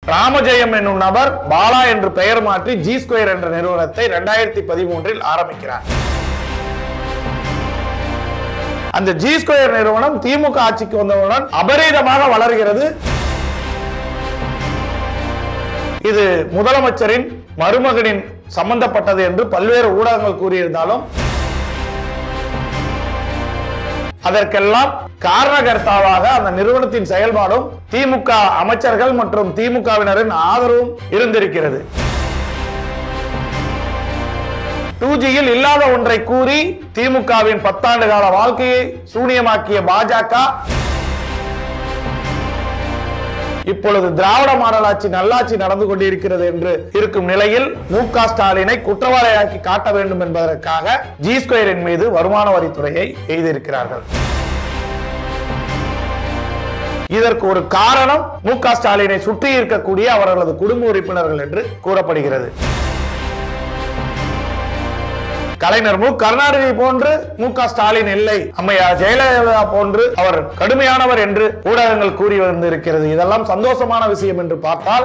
ராமஜெயம் என்னும் நபர் பாலா என்று பெயர் மாற்றி ஜி ஸ்கொயர் என்ற நிறுவனத்தை இரண்டாயிரத்தி பதிமூன்றில் ஆரம்பிக்கிறார் அந்த ஜி ஸ்கொயர் நிறுவனம் திமுக ஆட்சிக்கு வந்தவுடன் அபரீதமாக வளர்கிறது இது முதலமைச்சரின் மருமகனின் சம்பந்தப்பட்டது என்று பல்வேறு ஊடகங்கள் கூறியிருந்தாலும் அதற்கெல்லாம் காரணகர்த்தாவாக அந்த நிறுவனத்தின் செயல்பாடும் திமுக அமைச்சர்கள் மற்றும் திமுகவினரின் ஆதரவும் இருந்திருக்கிறது டூ ஜியில் இல்லாத ஒன்றை கூறி திமுகவின் பத்தாண்டு கால வாழ்க்கையை சூனியமாக்கிய பாஜக இப்பொழுது திராவிட மாடல் ஆட்சி நல்லாட்சி நடந்து கொண்டிருக்கிறது என்று இருக்கும் நிலையில் மு க ஸ்டாலினை குற்றவாளியாக்கி காட்ட வேண்டும் என்பதற்காக ஜி ஸ்கொயரின் மீது வருமான வரித்துறையை எய்திருக்கிறார்கள் இதற்கு ஒரு காரணம் மு க ஸ்டாலினை சுற்றி இருக்கக்கூடிய அவர்களது குடும்ப உறுப்பினர்கள் என்று கூறப்படுகிறது கலைஞர் மு கருணாநிதி போன்று மு க ஸ்டாலின் இல்லை அம்மையார் ஜெயலலிதா போன்று அவர் கடுமையானவர் என்று ஊடகங்கள் கூறி வந்திருக்கிறது இதெல்லாம் சந்தோஷமான விஷயம் என்று பார்த்தால்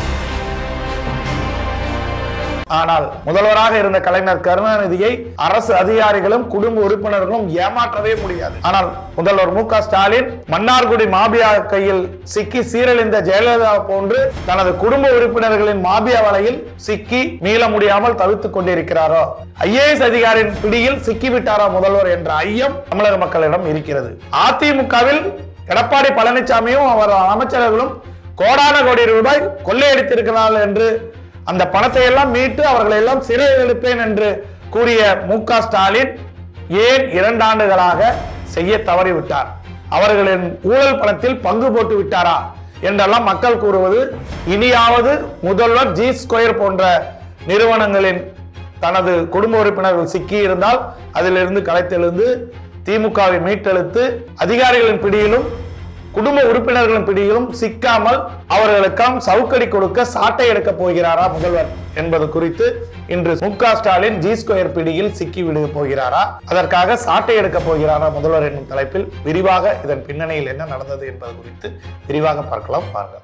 ஆனால் முதல்வராக இருந்த கலைஞர் கருணாநிதியை அரசு அதிகாரிகளும் குடும்ப உறுப்பினர்களும் ஏமாற்றவே முடியாது ஆனால் முதல்வர் மு க ஸ்டாலின் மன்னார்குடி மாபியா கையில் சிக்கி சீரழிந்த ஜெயலலிதா போன்று தனது குடும்ப உறுப்பினர்களின் மாபியா வலையில் சிக்கி மீள முடியாமல் தவித்துக் கொண்டிருக்கிறாரோ ஐஏஎஸ் அதிகாரியின் பிடியில் சிக்கிவிட்டாரா முதல்வர் என்ற ஐயம் தமிழக மக்களிடம் இருக்கிறது அதிமுகவில் எடப்பாடி பழனிசாமியும் அவர் அமைச்சர்களும் கோடான கோடி ரூபாய் கொள்ளையடித்திருக்கிறார்கள் என்று அந்த பணத்தை எல்லாம் மீட்டு அவர்களை எல்லாம் சிறையில் எழுப்பேன் என்று கூறிய மு க ஸ்டாலின் ஏன் இரண்டு ஆண்டுகளாக செய்ய தவறிவிட்டார் அவர்களின் ஊழல் பணத்தில் பங்கு போட்டு விட்டாரா என்றெல்லாம் மக்கள் கூறுவது இனியாவது முதல்வர் ஜி ஸ்கொயர் போன்ற நிறுவனங்களின் தனது குடும்ப உறுப்பினர்கள் சிக்கி இருந்தால் அதிலிருந்து கலைத்தெழுந்து திமுகவை மீட்டெடுத்து அதிகாரிகளின் பிடியிலும் குடும்ப உறுப்பினர்களின் பிடியிலும் சிக்காமல் அவர்களுக்கெல்லாம் சவுக்கடி கொடுக்க சாட்டை எடுக்க போகிறாரா முதல்வர் என்பது குறித்து இன்று மு க ஸ்டாலின் ஜி ஸ்கொயர் பிடியில் சிக்கி விட போகிறாரா அதற்காக சாட்டை எடுக்க போகிறாரா முதல்வர் என்னும் தலைப்பில் விரிவாக இதன் பின்னணியில் என்ன நடந்தது என்பது குறித்து விரிவாக பார்க்கலாம் பாருங்கள்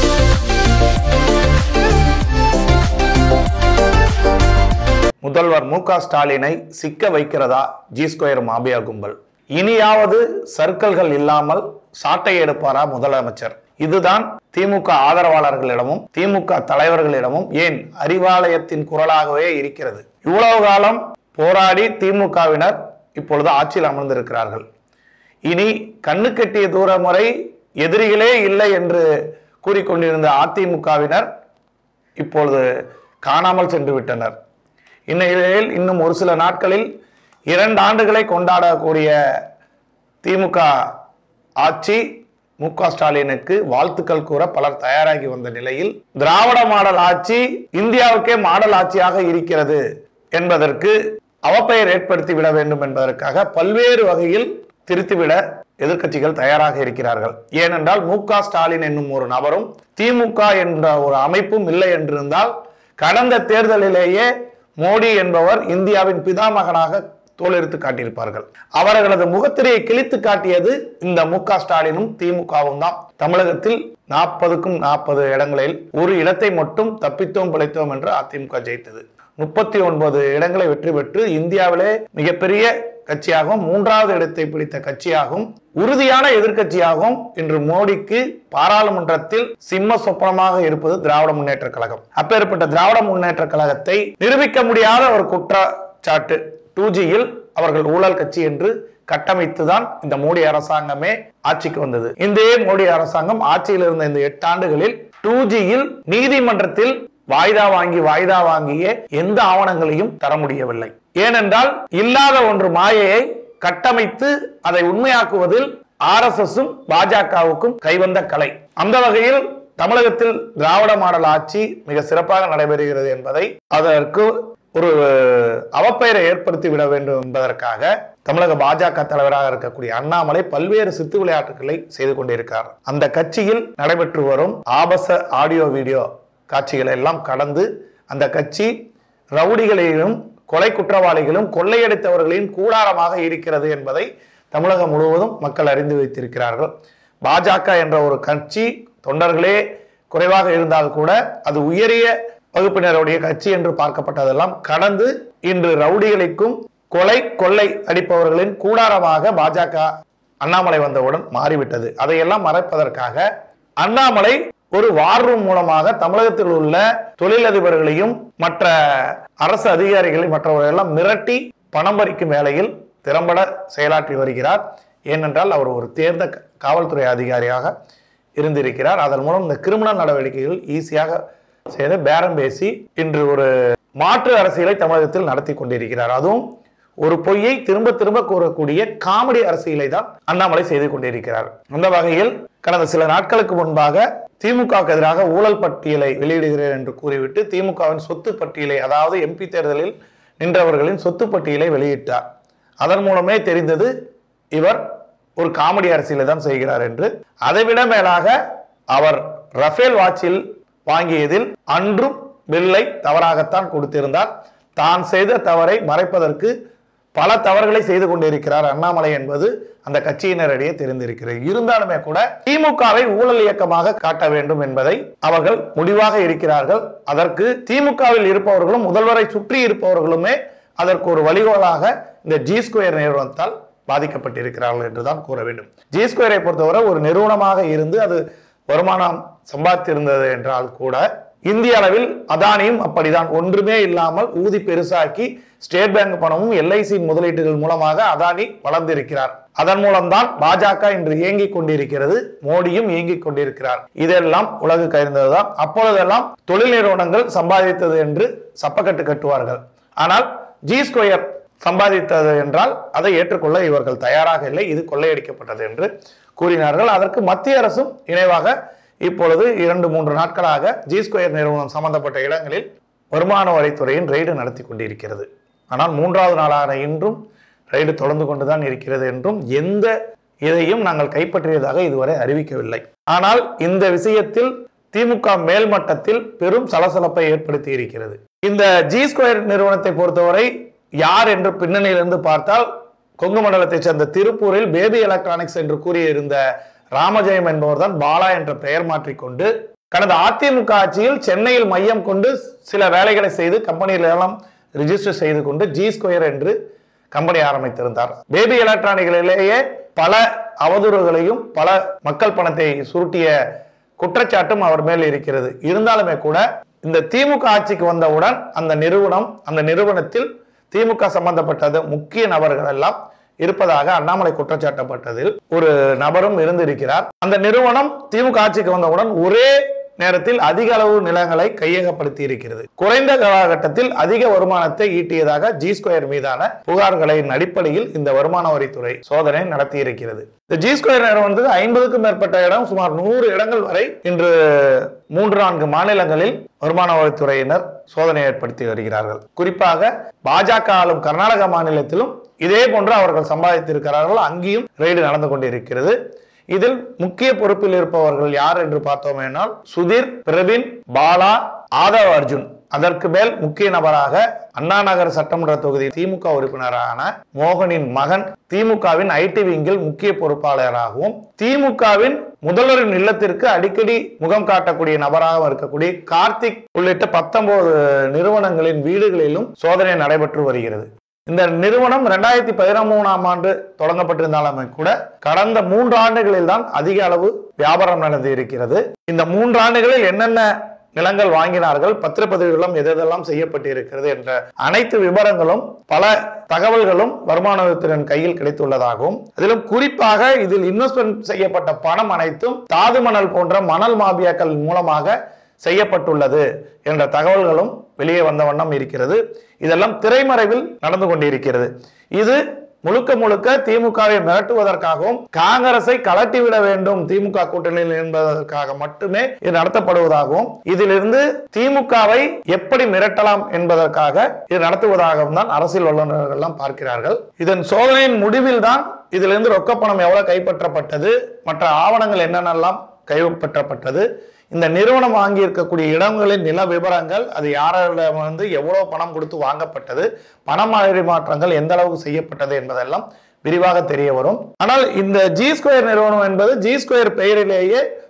முதல்வர் மு க ஸ்டாலினை சிக்க வைக்கிறதா ஜி ஸ்கொயர் மாபியா கும்பல் இனியாவது சர்க்கிள்கள் இல்லாமல் சாட்டை எடுப்பாரா முதலமைச்சர் இதுதான் திமுக ஆதரவாளர்களிடமும் திமுக தலைவர்களிடமும் ஏன் அறிவாலயத்தின் குரலாகவே இருக்கிறது இவ்வளவு காலம் போராடி திமுகவினர் இப்பொழுது ஆட்சியில் அமர்ந்திருக்கிறார்கள் இனி கண்ணு கெட்டிய தூரம் வரை எதிரிகளே இல்லை என்று கூறிக்கொண்டிருந்த அதிமுகவினர் இப்பொழுது காணாமல் சென்று விட்டனர் இந்நிலையில் இன்னும் ஒரு சில நாட்களில் இரண்டு ஆண்டுகளை கொண்டாடக்கூடிய திமுக ஆட்சி மு க ஸ்டாலினுக்கு வாழ்த்துக்கள் கூற பலர் தயாராகி வந்த நிலையில் திராவிட மாடல் ஆட்சி இந்தியாவுக்கே மாடல் ஆட்சியாக இருக்கிறது என்பதற்கு அவப்பெயர் ஏற்படுத்தி விட வேண்டும் என்பதற்காக பல்வேறு வகையில் திருத்திவிட எதிர்க்கட்சிகள் தயாராக இருக்கிறார்கள் ஏனென்றால் மு க ஸ்டாலின் என்னும் ஒரு நபரும் திமுக என்ற ஒரு அமைப்பும் இல்லை என்றிருந்தால் கடந்த தேர்தலிலேயே மோடி என்பவர் இந்தியாவின் பிதாமகனாக தோலெடுத்து காட்டியிருப்பார்கள் அவர்களது முகத்திரையை கிழித்து காட்டியது இந்த மு க ஸ்டாலினும் திமுகவும் தான் தமிழகத்தில் நாற்பதுக்கும் நாற்பது இடங்களில் ஒரு இடத்தை மட்டும் தப்பித்தோம் பிழைத்தோம் என்று அதிமுக ஜெயித்தது முப்பத்தி ஒன்பது இடங்களை வெற்றி பெற்று இந்தியாவிலே மிகப்பெரிய கட்சியாகவும் மூன்றாவது இடத்தை பிடித்த கட்சியாகவும் உறுதியான எதிர்க்கட்சியாகவும் இன்று மோடிக்கு பாராளுமன்றத்தில் சிம்ம சொப்பனமாக இருப்பது திராவிட முன்னேற்ற கழகம் அப்பேற்பட்ட திராவிட முன்னேற்ற கழகத்தை நிரூபிக்க முடியாத ஒரு குற்றச்சாட்டு டூ ஜியில் அவர்கள் ஊழல் கட்சி என்று கட்டமைத்துதான் இந்த மோடி அரசாங்கமே ஆட்சிக்கு வந்தது இந்த மோடி அரசாங்கம் ஆட்சியில் இருந்த இந்த எட்டு ஆண்டுகளில் டூ ஜியில் நீதிமன்றத்தில் வாய்தா வாங்கி வாய்தா வாங்கிய எந்த ஆவணங்களையும் தர முடியவில்லை ஏனென்றால் இல்லாத ஒன்று மாயையை கட்டமைத்து அதை உண்மையாக்குவதில் ஆர் எஸ் எஸும் பாஜகவுக்கும் கைவந்த கலை அந்த வகையில் தமிழகத்தில் திராவிட மாடல் ஆட்சி மிக சிறப்பாக நடைபெறுகிறது என்பதை அதற்கு ஒரு அவப்பெயரை ஏற்படுத்தி விட வேண்டும் என்பதற்காக தமிழக பாஜக தலைவராக இருக்கக்கூடிய அண்ணாமலை பல்வேறு சித்து விளையாட்டுகளை செய்து கொண்டிருக்கிறார் அந்த கட்சியில் நடைபெற்று வரும் ஆபச ஆடியோ வீடியோ காட்சிகளை எல்லாம் கடந்து அந்த கட்சி ரவுடிகளையும் கொலை குற்றவாளிகளும் கொள்ளையடித்தவர்களின் கூடாரமாக இருக்கிறது என்பதை தமிழகம் முழுவதும் மக்கள் அறிந்து வைத்திருக்கிறார்கள் பாஜக என்ற ஒரு கட்சி தொண்டர்களே குறைவாக இருந்தால் கூட அது உயரிய வகுப்பினருடைய கட்சி என்று பார்க்கப்பட்டதெல்லாம் கடந்து இன்று ரவுடிகளுக்கும் கொலை கொள்ளை அடிப்பவர்களின் கூடாரமாக பாஜக அண்ணாமலை வந்தவுடன் மாறிவிட்டது அதையெல்லாம் மறைப்பதற்காக அண்ணாமலை ஒரு வார் ரூம் மூலமாக தமிழகத்தில் உள்ள தொழிலதிபர்களையும் மற்ற அரசு அதிகாரிகளை மற்றவர்களெல்லாம் மிரட்டி பணம் பறிக்கும் வேலையில் திறம்பட செயலாற்றி வருகிறார் ஏனென்றால் அவர் ஒரு தேர்ந்த க- காவல்துறை அதிகாரியாக இருந்திருக்கிறார் அதன் மூலம் இந்த கிரிமினல் நடவடிக்கைகள் ஈஸியாக செய்து பேரம் பேசி இன்று ஒரு மாற்று அரசியலை தமிழகத்தில் நடத்தி கொண்டிருக்கிறார் அதுவும் ஒரு பொய்யை திரும்ப திரும்ப கூறக்கூடிய காமெடி அரசியலை தான் அண்ணாமலை செய்து கொண்டிருக்கிறார் அந்த வகையில் கடந்த சில நாட்களுக்கு முன்பாக திமுகவுக்கு எதிராக ஊழல் பட்டியலை வெளியிடுகிறேன் என்று கூறிவிட்டு திமுகவின் சொத்து பட்டியலை அதாவது எம்பி தேர்தலில் நின்றவர்களின் சொத்து பட்டியலை வெளியிட்டார் அதன் மூலமே தெரிந்தது இவர் ஒரு காமெடி அரசியலை தான் செய்கிறார் என்று அதைவிட மேலாக அவர் ரஃபேல் வாட்சில் வாங்கியதில் அன்றும் பில்லை தவறாகத்தான் கொடுத்திருந்தார் தான் செய்த தவறை மறைப்பதற்கு பல தவறுகளை செய்து கொண்டிருக்கிறார் அண்ணாமலை என்பது அந்த கட்சியினரிடையே தெரிந்திருக்கிறது இருந்தாலுமே கூட திமுகவை ஊழல் இயக்கமாக காட்ட வேண்டும் என்பதை அவர்கள் முடிவாக இருக்கிறார்கள் அதற்கு திமுகவில் இருப்பவர்களும் முதல்வரை சுற்றி இருப்பவர்களுமே அதற்கு ஒரு வழிகோலாக இந்த ஜி ஸ்கொயர் நிறுவனத்தால் பாதிக்கப்பட்டிருக்கிறார்கள் என்றுதான் கூற வேண்டும் ஜி ஸ்கொயரை பொறுத்தவரை ஒரு நிறுவனமாக இருந்து அது வருமானம் சம்பாதித்திருந்தது என்றால் கூட இந்திய அளவில் அதானியும் அப்படிதான் ஒன்றுமே இல்லாமல் ஊதி பெருசாக்கி ஸ்டேட் பேங்க் பணமும் எல்ஐசியின் முதலீடுகள் மூலமாக அதானி வளர்ந்திருக்கிறார் அதன் மூலம்தான் பாஜக இன்று இயங்கிக் கொண்டிருக்கிறது மோடியும் இயங்கிக் கொண்டிருக்கிறார் இதெல்லாம் உலகு கருந்ததுதான் அப்பொழுதெல்லாம் தொழில் நிறுவனங்கள் சம்பாதித்தது என்று சப்பக்கட்டு கட்டுவார்கள் ஆனால் ஜி ஸ்கொயர் சம்பாதித்தது என்றால் அதை ஏற்றுக்கொள்ள இவர்கள் தயாராக இல்லை இது கொள்ளையடிக்கப்பட்டது என்று கூறினார்கள் அதற்கு மத்திய அரசும் இணைவாக இப்பொழுது இரண்டு மூன்று நாட்களாக ஜி ஸ்கொயர் நிறுவனம் சம்பந்தப்பட்ட இடங்களில் வருமான வரித்துறையின் ரெய்டு நடத்தி கொண்டிருக்கிறது ஆனால் மூன்றாவது நாளான இன்றும் ரெய்டு தொடர்ந்து கொண்டுதான் இருக்கிறது என்றும் எந்த இதையும் நாங்கள் கைப்பற்றியதாக இதுவரை அறிவிக்கவில்லை ஆனால் இந்த விஷயத்தில் திமுக மேல்மட்டத்தில் பெரும் சலசலப்பை ஏற்படுத்தி இருக்கிறது இந்த ஜி ஸ்கொயர் நிறுவனத்தை பொறுத்தவரை யார் என்று பின்னணியிலிருந்து பார்த்தால் கொங்கு மண்டலத்தைச் சேர்ந்த திருப்பூரில் பேபி எலக்ட்ரானிக்ஸ் என்று கூறியிருந்த ராமஜெயம் என்பவர் தான் பாலா என்ற பெயர் மாற்றிக்கொண்டு கடந்த அதிமுக ஆட்சியில் சென்னையில் மையம் கொண்டு சில வேலைகளை செய்து கம்பெனியில் எல்லாம் ரிஜிஸ்டர் செய்து கொண்டு ஜி ஸ்கொயர் என்று கம்பெனி ஆரம்பித்திருந்தார் பேபி எலக்ட்ரானிக்களிலேயே பல அவதூறுகளையும் பல மக்கள் பணத்தை சுருட்டிய குற்றச்சாட்டும் அவர் மேல் இருக்கிறது இருந்தாலுமே கூட இந்த திமுக ஆட்சிக்கு வந்தவுடன் அந்த நிறுவனம் அந்த நிறுவனத்தில் திமுக சம்பந்தப்பட்டது முக்கிய நபர்கள் எல்லாம் இருப்பதாக அண்ணாமலை குற்றச்சாட்டப்பட்டதில் ஒரு நபரும் இருந்திருக்கிறார் அந்த நிறுவனம் திமுக ஆட்சிக்கு வந்தவுடன் ஒரே நேரத்தில் அதிக அளவு நிலங்களை கையகப்படுத்தி இருக்கிறது குறைந்த காலகட்டத்தில் அதிக வருமானத்தை ஈட்டியதாக ஜி ஸ்கொயர் மீதான புகார்களின் அடிப்படையில் இந்த வருமான வரித்துறை சோதனை நடத்தி இருக்கிறது இந்த ஜி ஸ்கொயர் நிறுவனத்துக்கு ஐம்பதுக்கும் மேற்பட்ட இடம் சுமார் நூறு இடங்கள் வரை இன்று மூன்று நான்கு மாநிலங்களில் வருமான வரித்துறையினர் சோதனை ஏற்படுத்தி வருகிறார்கள் குறிப்பாக பாஜக ஆளும் கர்நாடக மாநிலத்திலும் இதே போன்று அவர்கள் சம்பாதித்திருக்கிறார்கள் அங்கேயும் ரெய்டு நடந்து கொண்டிருக்கிறது இதில் முக்கிய பொறுப்பில் இருப்பவர்கள் யார் என்று பார்த்தோமேனால் சுதீர் பிரவீன் பாலா ஆதவ் அர்ஜுன் அதற்கு மேல் முக்கிய நபராக அண்ணா நகர் சட்டமன்ற தொகுதி திமுக உறுப்பினரான மோகனின் மகன் திமுகவின் ஐடி விங்கில் முக்கிய பொறுப்பாளராகவும் திமுகவின் முதல்வரின் இல்லத்திற்கு அடிக்கடி முகம் காட்டக்கூடிய நபராகவும் இருக்கக்கூடிய கார்த்திக் உள்ளிட்ட பத்தொன்பது நிறுவனங்களின் வீடுகளிலும் சோதனை நடைபெற்று வருகிறது இந்த நிறுவனம் ரெண்டாயிரத்தி பதிமூணாம் ஆண்டு தொடங்கப்பட்டிருந்தாலுமே கூட கடந்த மூன்று ஆண்டுகளில் தான் அதிக அளவு வியாபாரம் நடந்து இருக்கிறது இந்த மூன்று ஆண்டுகளில் என்னென்ன நிலங்கள் வாங்கினார்கள் பத்திரப்பதிவுகளும் எதெல்லாம் செய்யப்பட்டு இருக்கிறது என்ற அனைத்து விவரங்களும் பல தகவல்களும் வருமான வரித்துறையின் கையில் கிடைத்துள்ளதாகவும் அதிலும் குறிப்பாக இதில் இன்வெஸ்ட்மெண்ட் செய்யப்பட்ட பணம் அனைத்தும் தாது மணல் போன்ற மணல் மாபியாக்கள் மூலமாக செய்யப்பட்டுள்ளது என்ற தகவல்களும் வெளியே வந்த வண்ணம் இருக்கிறது இதெல்லாம் திரைமறைவில் நடந்து கொண்டிருக்கிறது இது முழுக்க முழுக்க திமுகவை மிரட்டுவதற்காகவும் காங்கிரஸை கலட்டிவிட வேண்டும் திமுக கூட்டணியில் என்பதற்காக மட்டுமே இது நடத்தப்படுவதாகவும் இதிலிருந்து திமுகவை எப்படி மிரட்டலாம் என்பதற்காக இது நடத்துவதாகவும் தான் அரசியல் வல்லுநர்கள் எல்லாம் பார்க்கிறார்கள் இதன் சோதனையின் முடிவில் தான் இதிலிருந்து ரொக்கப்பணம் எவ்வளவு கைப்பற்றப்பட்டது மற்ற ஆவணங்கள் என்னென்னலாம் கைப்பற்றப்பட்டது இந்த நிறுவனம் வாங்கி இருக்கக்கூடிய இடங்களின் நில விவரங்கள் அது யாரிடம் வந்து எவ்வளவு பணம் கொடுத்து வாங்கப்பட்டது பண மாற்றங்கள் எந்த அளவுக்கு செய்யப்பட்டது என்பதெல்லாம் விரிவாக தெரிய வரும் ஆனால் இந்த ஜி ஸ்கொயர் நிறுவனம் என்பது ஜி ஸ்கொயர் பெயரிலேயே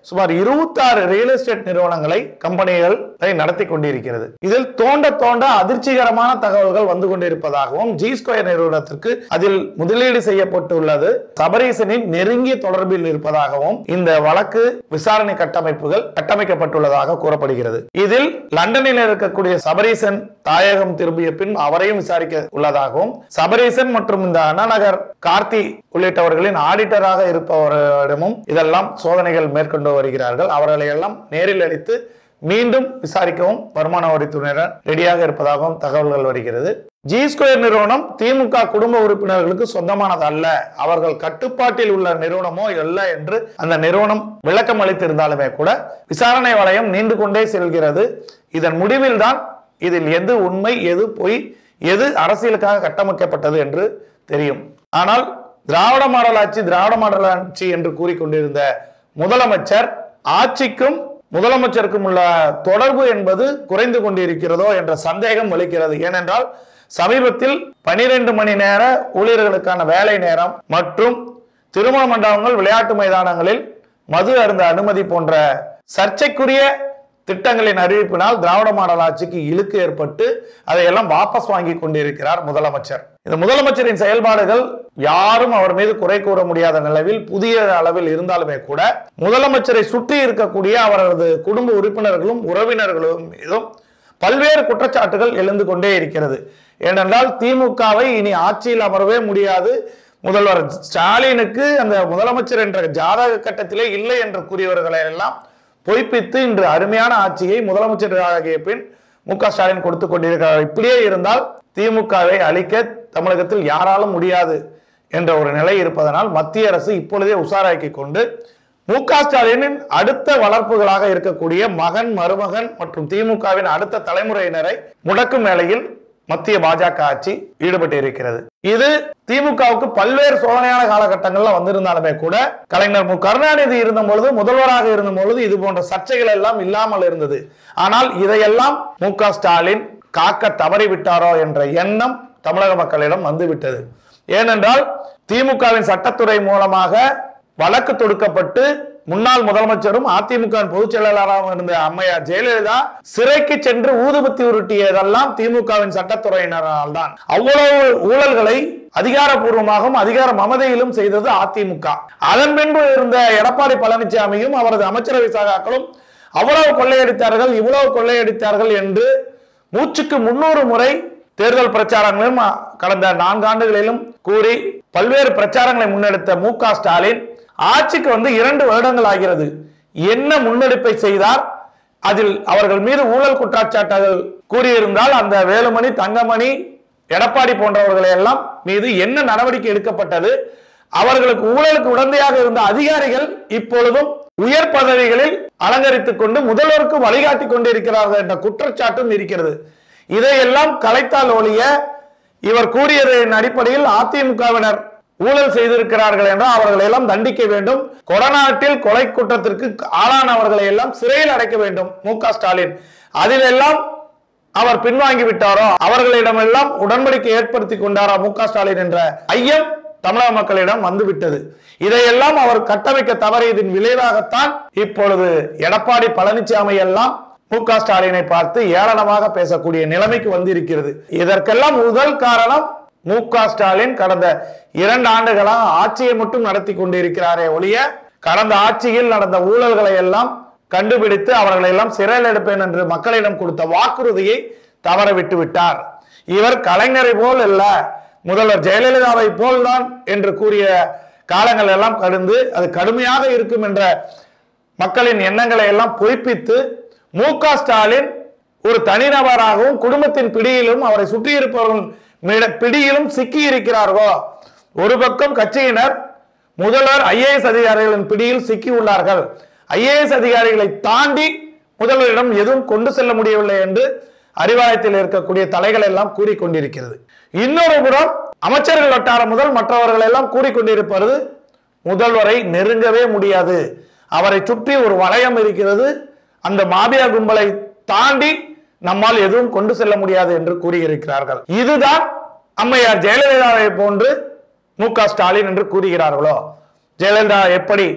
சுமார் 26 ரியல் எஸ்டேட் நிறுவனங்களை கம்பெனிகளை நடத்தி கொண்டிருக்கிறது இதில் தோண்ட தோண்ட அதிர்ச்சிகரமான தகவல்கள் வந்து கொண்டிருப்பதாகவும் ஜி ஸ்கொயர் நிறுவனத்திற்கு அதில் முதலீடு செய்யப்பட்டுள்ளது சபரீசனின் நெருங்கிய தொடர்பில் இருப்பதாகவும் இந்த வழக்கு விசாரணை கட்டமைப்புகள் கட்டமைக்கப்பட்டுள்ளதாக கூறப்படுகிறது இதில் லண்டனில் இருக்கக்கூடிய சபரீசன் தாயகம் திரும்பிய பின் அவரையும் விசாரிக்க உள்ளதாகவும் சபரீசன் மற்றும் இந்த அண்ணாநகர் கார்த்தி உள்ளிட்டவர்களின் ஆடிட்டராக இருப்பவரிடமும் இதெல்லாம் சோதனைகள் மேற்கொண்டு வருகிறார்கள் அவர்களை எல்லாம் நேரில் அழைத்து மீண்டும் விசாரிக்கவும் வருமான வரித்துறையினர் ரெடியாக இருப்பதாகவும் தகவல்கள் வருகிறது ஜி ஸ்கொயர் நிறுவனம் திமுக குடும்ப உறுப்பினர்களுக்கு சொந்தமானது அல்ல அவர்கள் கட்டுப்பாட்டில் உள்ள நிறுவனமோ அல்ல என்று அந்த நிறுவனம் விளக்கம் அளித்திருந்தாலுமே கூட விசாரணை வளையம் நீண்டு கொண்டே செல்கிறது இதன் முடிவில் தான் இதில் எது உண்மை எது பொய் எது அரசியலுக்காக கட்டமைக்கப்பட்டது என்று தெரியும் ஆனால் திராவிட மாடல் ஆட்சி திராவிட மாடல் ஆட்சி என்று கூறிக்கொண்டிருந்த முதலமைச்சர் ஆட்சிக்கும் முதலமைச்சருக்கும் உள்ள தொடர்பு என்பது குறைந்து கொண்டிருக்கிறதோ என்ற சந்தேகம் வலிக்கிறது ஏனென்றால் சமீபத்தில் பனிரெண்டு மணி நேர ஊழியர்களுக்கான வேலை நேரம் மற்றும் திருமண மண்டபங்கள் விளையாட்டு மைதானங்களில் மது அருந்த அனுமதி போன்ற சர்ச்சைக்குரிய திட்டங்களின் அறிவிப்பினால் திராவிட மாடல் ஆட்சிக்கு இழுக்கு ஏற்பட்டு அதையெல்லாம் வாபஸ் வாங்கி கொண்டிருக்கிறார் முதலமைச்சர் இந்த முதலமைச்சரின் செயல்பாடுகள் யாரும் அவர் மீது குறை கூற முடியாத நிலவில் புதிய அளவில் இருந்தாலுமே கூட முதலமைச்சரை சுற்றி இருக்கக்கூடிய அவரது குடும்ப உறுப்பினர்களும் உறவினர்களும் மீதும் பல்வேறு குற்றச்சாட்டுகள் எழுந்து கொண்டே இருக்கிறது ஏனென்றால் திமுகவை இனி ஆட்சியில் அமரவே முடியாது முதல்வர் ஸ்டாலினுக்கு அந்த முதலமைச்சர் என்ற ஜாதக கட்டத்திலே இல்லை என்று கூறியவர்களை எல்லாம் பொய்ப்பித்து இன்று அருமையான ஆட்சியை முதலமைச்சர் ஆகிய பின் மு க ஸ்டாலின் கொடுத்து கொண்டிருக்கிறார் இப்படியே இருந்தால் திமுகவை அழிக்க தமிழகத்தில் யாராலும் முடியாது என்ற ஒரு நிலை இருப்பதனால் மத்திய அரசு இப்பொழுதே உஷாராக்கி கொண்டு மு க ஸ்டாலினின் அடுத்த வளர்ப்புகளாக இருக்கக்கூடிய மகன் மருமகன் மற்றும் திமுகவின் அடுத்த தலைமுறையினரை முடக்கும் வேளையில் மத்திய பாஜக ஆட்சி ஈடுபட்டு இருக்கிறது இது திமுகவுக்கு பல்வேறு சோதனையான காலகட்டங்கள்ல வந்திருந்தாலுமே கூட கலைஞர் மு கருணாநிதி இருந்த பொழுது முதல்வராக இருந்த பொழுது இது போன்ற சர்ச்சைகள் எல்லாம் இல்லாமல் இருந்தது ஆனால் இதையெல்லாம் மு க ஸ்டாலின் காக்க தவறிவிட்டாரோ என்ற எண்ணம் தமிழக மக்களிடம் வந்துவிட்டது ஏனென்றால் திமுகவின் சட்டத்துறை மூலமாக வழக்கு தொடுக்கப்பட்டு முன்னாள் முதலமைச்சரும் அதிமுக பொதுச் செயலாளராகவும் இருந்த அம்மையார் ஜெயலலிதா சிறைக்கு சென்று ஊதுபத்தி உருட்டியதெல்லாம் திமுகவின் சட்டத்துறையினரால் தான் அவ்வளவு ஊழல்களை அதிகாரப்பூர்வமாகவும் அதிகார மமதையிலும் செய்தது அதிமுக அதன் பின்பு இருந்த எடப்பாடி பழனிசாமியும் அவரது அமைச்சரவை சகாக்களும் அவ்வளவு கொள்ளையடித்தார்கள் இவ்வளவு கொள்ளையடித்தார்கள் என்று மூச்சுக்கு முன்னூறு முறை தேர்தல் பிரச்சாரங்களிலும் அ, கடந்த நான்காண்டுகளிலும் கூறி பல்வேறு பிரச்சாரங்களை முன்னெடுத்த மு க ஸ்டாலின் ஆட்சிக்கு வந்து இரண்டு வருடங்கள் ஆகிறது என்ன முன்னெடுப்பை செய்தார் அதில் அவர்கள் மீது ஊழல் குற்றச்சாட்டுகள் கூறியிருந்தால் அந்த வேலுமணி தங்கமணி எடப்பாடி போன்றவர்களை எல்லாம் மீது என்ன நடவடிக்கை எடுக்கப்பட்டது அவர்களுக்கு ஊழலுக்கு உடந்தையாக இருந்த அதிகாரிகள் இப்பொழுதும் உயர் பதவிகளில் அலங்கரித்துக் கொண்டு முதல்வருக்கு வழிகாட்டி கொண்டிருக்கிறார்கள் என்ற குற்றச்சாட்டும் இருக்கிறது இதையெல்லாம் கலைத்தால் ஒழிய இவர் கூறியதன் அடிப்படையில் அதிமுகவினர் ஊழல் செய்திருக்கிறார்கள் என்றால் அவர்களை எல்லாம் தண்டிக்க வேண்டும் கொடநாட்டில் கொலை குற்றத்திற்கு ஆளானவர்களை எல்லாம் சிறையில் அடைக்க வேண்டும் மு க ஸ்டாலின் அதிலெல்லாம் அவர் பின்வாங்கி விட்டாரோ அவர்களிடமெல்லாம் உடன்படிக்கை ஏற்படுத்தி கொண்டாரா மு க ஸ்டாலின் என்ற ஐயம் தமிழக மக்களிடம் வந்துவிட்டது இதையெல்லாம் அவர் கட்டமைக்க தவறியதின் விளைவாகத்தான் இப்பொழுது எடப்பாடி பழனிசாமி எல்லாம் மு க ஸ்டாலினை பார்த்து ஏளனமாக பேசக்கூடிய நிலைமைக்கு வந்திருக்கிறது இதற்கெல்லாம் முதல் காரணம் மு க ஸ்டாலின் கடந்த இரண்டு ஆண்டுகளாக ஆட்சியை மட்டும் நடத்தி கொண்டிருக்கிறாரே ஒழிய கடந்த ஆட்சியில் நடந்த ஊழல்களை எல்லாம் கண்டுபிடித்து அவர்களை எல்லாம் சிறையில் எடுப்பேன் என்று மக்களிடம் கொடுத்த வாக்குறுதியை தவற விட்டு விட்டார் இவர் கலைஞரை போல் அல்ல முதல்வர் ஜெயலலிதாவை போல்தான் என்று கூறிய காலங்கள் எல்லாம் கடந்து அது கடுமையாக இருக்கும் என்ற மக்களின் எண்ணங்களை எல்லாம் பொய்ப்பித்து மு க ஸ்டாலின் ஒரு தனிநபராகவும் குடும்பத்தின் பிடியிலும் அவரை சுற்றி இருப்பவர்கள் மிட- பிடியிலும் சிக்கி இருக்கிறார்களோ ஒரு பக்கம் கட்சியினர் முதல்வர் ஐஏஎஸ் அதிகாரிகளின் பிடியில் சிக்கி உள்ளார்கள் ஐஏஎஸ் அதிகாரிகளை தாண்டி முதல்வரிடம் எதுவும் கொண்டு செல்ல முடியவில்லை என்று அறிவாலயத்தில் இருக்கக்கூடிய தலைகள் எல்லாம் கூறிக்கொண்டிருக்கிறது இன்னொரு புறம் அமைச்சர்கள் வட்டாரம் முதல் மற்றவர்கள் எல்லாம் கூறிக்கொண்டிருப்பது முதல்வரை நெருங்கவே முடியாது அவரை சுற்றி ஒரு வளையம் இருக்கிறது அந்த மாபியா கும்பலை தாண்டி நம்மால் எதுவும் கொண்டு செல்ல முடியாது என்று கூறியிருக்கிறார்கள் இதுதான் அம்மையார் ஜெயலலிதாவை போன்று மு க ஸ்டாலின் என்று கூறுகிறார்களோ ஜெயலலிதா எப்படி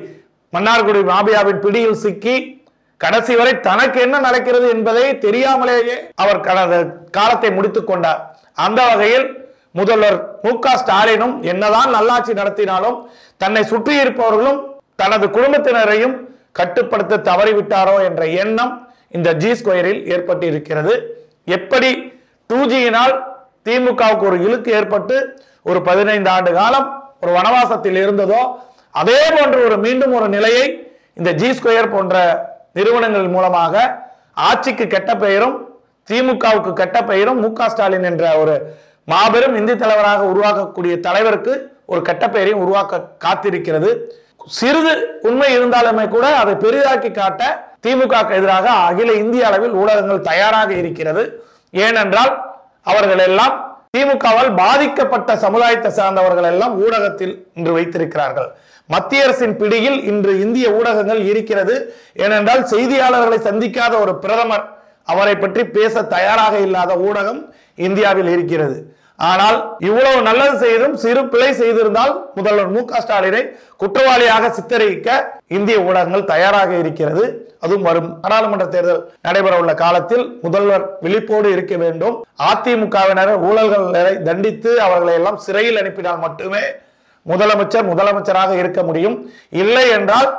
மன்னார்குடி மாபியாவின் பிடியில் சிக்கி கடைசி வரை தனக்கு என்ன நடக்கிறது என்பதை தெரியாமலேயே அவர் கடந்த காலத்தை முடித்துக் கொண்டார் அந்த வகையில் முதல்வர் மு க ஸ்டாலினும் என்னதான் நல்லாட்சி நடத்தினாலும் தன்னை சுற்றி இருப்பவர்களும் தனது குடும்பத்தினரையும் கட்டுப்படுத்த தவறிவிட்டாரோ என்ற எண்ணம் இந்த ஜி ஸ்கொயரில் ஏற்பட்டு இருக்கிறது எப்படி டூ ஜியினால் திமுகவுக்கு ஒரு இழுக்கு ஏற்பட்டு ஒரு பதினைந்து ஆண்டு காலம் ஒரு வனவாசத்தில் இருந்ததோ அதே போன்ற ஒரு மீண்டும் ஒரு நிலையை இந்த ஜி ஸ்கொயர் போன்ற நிறுவனங்கள் மூலமாக ஆட்சிக்கு கெட்ட பெயரும் திமுகவுக்கு கெட்ட பெயரும் மு க ஸ்டாலின் என்ற ஒரு மாபெரும் இந்தி தலைவராக உருவாக்கக்கூடிய தலைவருக்கு ஒரு கெட்ட பெயரையும் உருவாக்க காத்திருக்கிறது சிறிது உண்மை இருந்தாலுமே கூட அதை பெரிதாக்கி காட்ட திமுக க்கு எதிராக அகில இந்திய அளவில் ஊடகங்கள் தயாராக இருக்கிறது ஏனென்றால் அவர்கள் எல்லாம் திமுகவால் பாதிக்கப்பட்ட சமுதாயத்தை சார்ந்தவர்கள் எல்லாம் ஊடகத்தில் இன்று வைத்திருக்கிறார்கள் மத்திய அரசின் பிடியில் இன்று இந்திய ஊடகங்கள் இருக்கிறது ஏனென்றால் செய்தியாளர்களை சந்திக்காத ஒரு பிரதமர் அவரை பற்றி பேச தயாராக இல்லாத ஊடகம் இந்தியாவில் இருக்கிறது ஆனால் இவ்வளவு நல்லது செய்தும் சிறு பிழை செய்திருந்தால் முதல்வர் மு க ஸ்டாலினை குற்றவாளியாக சித்தரிக்க இந்திய ஊடகங்கள் தயாராக இருக்கிறது அதுவும் வரும் நாடாளுமன்ற தேர்தல் நடைபெற உள்ள காலத்தில் முதல்வர் விழிப்போடு இருக்க வேண்டும் அதிமுகவினர் ஊழல்களை தண்டித்து அவர்களை எல்லாம் சிறையில் அனுப்பினால் மட்டுமே முதலமைச்சர் முதலமைச்சராக இருக்க முடியும் இல்லை என்றால்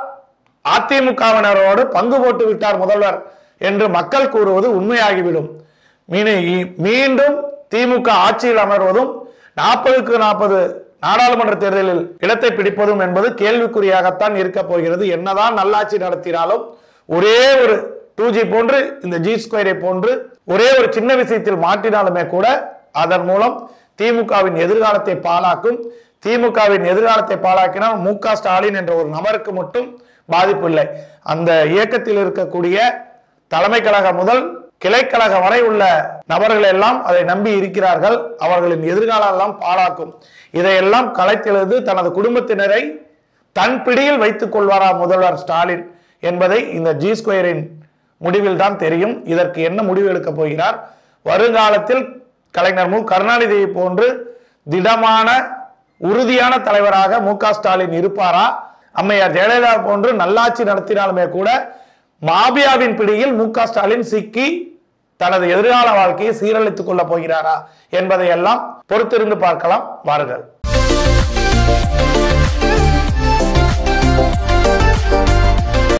அதிமுகவினரோடு பங்கு போட்டு விட்டார் முதல்வர் என்று மக்கள் கூறுவது உண்மையாகிவிடும் மீனி- மீண்டும் திமுக ஆட்சியில் அமர்வதும் நாற்பதுக்கு நாற்பது நாடாளுமன்ற தேர்தலில் இடத்தை பிடிப்பதும் என்பது கேள்விக்குறியாகத்தான் இருக்க போகிறது என்னதான் நல்லாட்சி நடத்தினாலும் ஒரே ஒரு டூ ஜி போன்று இந்த ஜி ஸ்கொயரை போன்று ஒரே ஒரு சின்ன விஷயத்தில் மாற்றினாலுமே கூட அதன் மூலம் திமுகவின் எதிர்காலத்தை பாழாக்கும் திமுகவின் எதிர்காலத்தை பாழாக்கினால் மு க ஸ்டாலின் என்ற ஒரு நபருக்கு மட்டும் பாதிப்பு இல்லை அந்த இயக்கத்தில் இருக்கக்கூடிய தலைமை கழகம் முதல் கிளைக்கழக வரை உள்ள நபர்கள் எல்லாம் அதை நம்பி இருக்கிறார்கள் அவர்களின் எதிர்காலம் எல்லாம் பாழாக்கும் இதையெல்லாம் கலைத்தெழுது தனது குடும்பத்தினரை தன் பிடியில் வைத்துக் கொள்வாரா முதல்வர் ஸ்டாலின் என்பதை இந்த ஜி ஸ்கொயரின் முடிவில் தான் தெரியும் இதற்கு என்ன முடிவு எடுக்கப் போகிறார் வருங்காலத்தில் கலைஞர் மு கருணாநிதியை போன்று திடமான உறுதியான தலைவராக மு க ஸ்டாலின் இருப்பாரா அம்மையார் ஜெயலலிதா போன்று நல்லாட்சி நடத்தினாலுமே கூட மாபியாவின் பிடியில் மு க ஸ்டாலின் சிக்கி தனது எதிர்கால வாழ்க்கையை சீரழித்துக் கொள்ளப் போகிறாரா என்பதை எல்லாம் பொறுத்திருந்து பார்க்கலாம் வாருங்கள்